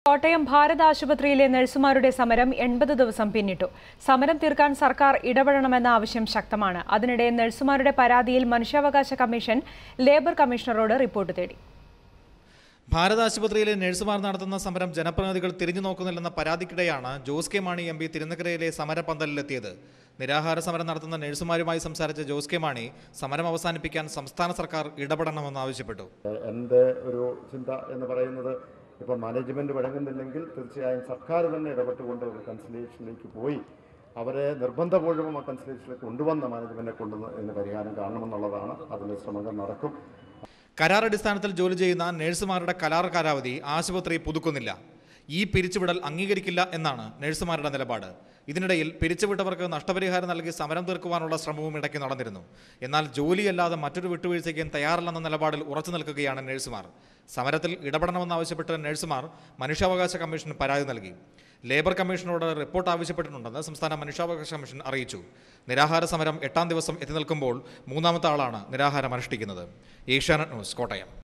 കോട്ടയം ഭാരത് ആശുപത്രിയിലെ നഴ്സുമാരുടെ സമരം എൺപത് ദിവസം പിന്നിട്ടു സമരം തീർക്കാൻ സർക്കാർ ഇടപെടണമെന്ന ആവശ്യം ശക്തമാണ് അതിനിടെ നഴ്സുമാരുടെ പരാതിയിൽ മനുഷ്യാവകാശ കമ്മീഷൻ ലേബർ കമ്മീഷണറോട് റിപ്പോർട്ട് തേടി ഭാരത് ആശുപത്രിയിലെ നഴ്സുമാർ നടത്തുന്ന സമരം ജനപ്രതിനിധികൾ തിരിഞ്ഞു നോക്കുന്നില്ലെന്ന പരാതിക്കിടെയാണ് Jose K Mani M P തിരുനക്കരയിലെ സമരപന്തലിലെത്തിയത് നിരാഹാര സമരം നടത്തുന്ന നഴ്സുമാരുമായി സംസാരിച്ച ജോസ് കെ മാണി സമരം അവസാനിപ്പിക്കാൻ സംസ്ഥാന സർക്കാർ ഇടപെടണമെന്ന് ആവശ്യപ്പെട്ടു എൻ്റെ ഒരു ചിന്ത എന്ന് പറയുന്നത് ഇപ്പം മാനേജ്മെൻറ്റ് വഴങ്ങുന്നില്ലെങ്കിൽ തീർച്ചയായും സർക്കാർ തന്നെ ഇടപെട്ടുകൊണ്ട് ഒരു കൺസലേഷനിലേക്ക് പോയി അവരെ നിർബന്ധപൂർവ്വം ആ കൺസലേഷനിലേക്ക് കൊണ്ടുവന്ന മാനേജ്മെൻറ്റിനെ കൊണ്ടുവന്ന് ഇതിന് പരിഹാരം കാണണമെന്നുള്ളതാണ് അതിൻ്റെ ശ്രമങ്ങൾ നടക്കും കരാർ അടിസ്ഥാനത്തിൽ ജോലി ചെയ്യുന്ന നഴ്സുമാരുടെ കരാർ കാലാവധി ആശുപത്രി പുതുക്കുന്നില്ല ഈ പിരിച്ചുവിടൽ അംഗീകരിക്കില്ല എന്നാണ് നഴ്സുമാരുടെ നിലപാട് ഇതിനിടയിൽ പിരിച്ചുവിട്ടവർക്ക് നഷ്ടപരിഹാരം നൽകി സമരം തീർക്കുവാനുള്ള ശ്രമവും ഇടയ്ക്ക് നടന്നിരുന്നു എന്നാൽ ജോലിയല്ലാതെ മറ്റൊരു വിട്ടുവീഴ്ചയ്ക്കും തയ്യാറല്ലെന്ന നിലപാടിൽ ഉറച്ചു നിൽക്കുകയാണ് നഴ്സുമാർ സമരത്തിൽ ഇടപെടണമെന്നാവശ്യപ്പെട്ട് നഴ്സുമാർ മനുഷ്യാവകാശ കമ്മീഷന് പരാതി നൽകി ലേബർ കമ്മീഷനോട് റിപ്പോർട്ട് ആവശ്യപ്പെട്ടിട്ടുണ്ടെന്ന് സംസ്ഥാന മനുഷ്യാവകാശ കമ്മീഷൻ അറിയിച്ചു നിരാഹാര സമരം എട്ടാം ദിവസം എത്തി നിൽക്കുമ്പോൾ മൂന്നാമത്തെ ആളാണ് നിരാഹാരം അനുഷ്ഠിക്കുന്നത് ഏഷ്യാനെറ്റ് ന്യൂസ് കോട്ടയം